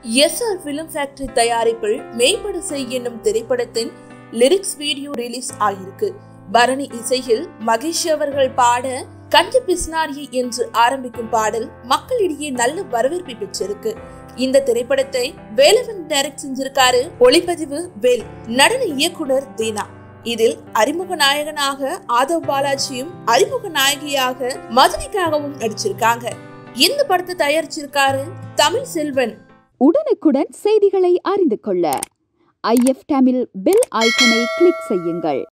S R film factory தயாரிப்பில் மேம்படுசை என்னும் திரைப்படத்தின் லிரிக்ஸ் வீடியோ ரிலீஸ் ஆகியிருக்கு பரணி இசையில் மகேஷ் அவர்கள் பாட கண்டு பிஸ்னாரியை என்று ஆரம்பிக்கும் பாடல் மக்களிடையே நல்ல வரவேற்பை பெற்றிருக்கு இந்த திரைப்படத்தை வேலவன் டைரக்ட் செஞ்சிருக்காரு ஒளிப்பதிவு வேல் நடன இயக்குனர் தீனா இதில் அறிமுக நாயகனாக ஆதவ் பாலாஜியும் அறிமுக நாயகியாக மதுனிக்காகவும் நடிச்சிருக்காங்க இந்த படத்தை தயாரிச்சிருக்காரு தமிழ் செல்வன் உடனுக்குடன் செய்திகளை அறிந்து கொள்ள ஐஎஃப் தமிழ் பெல் ஐக்கனை கிளிக் செய்யுங்கள்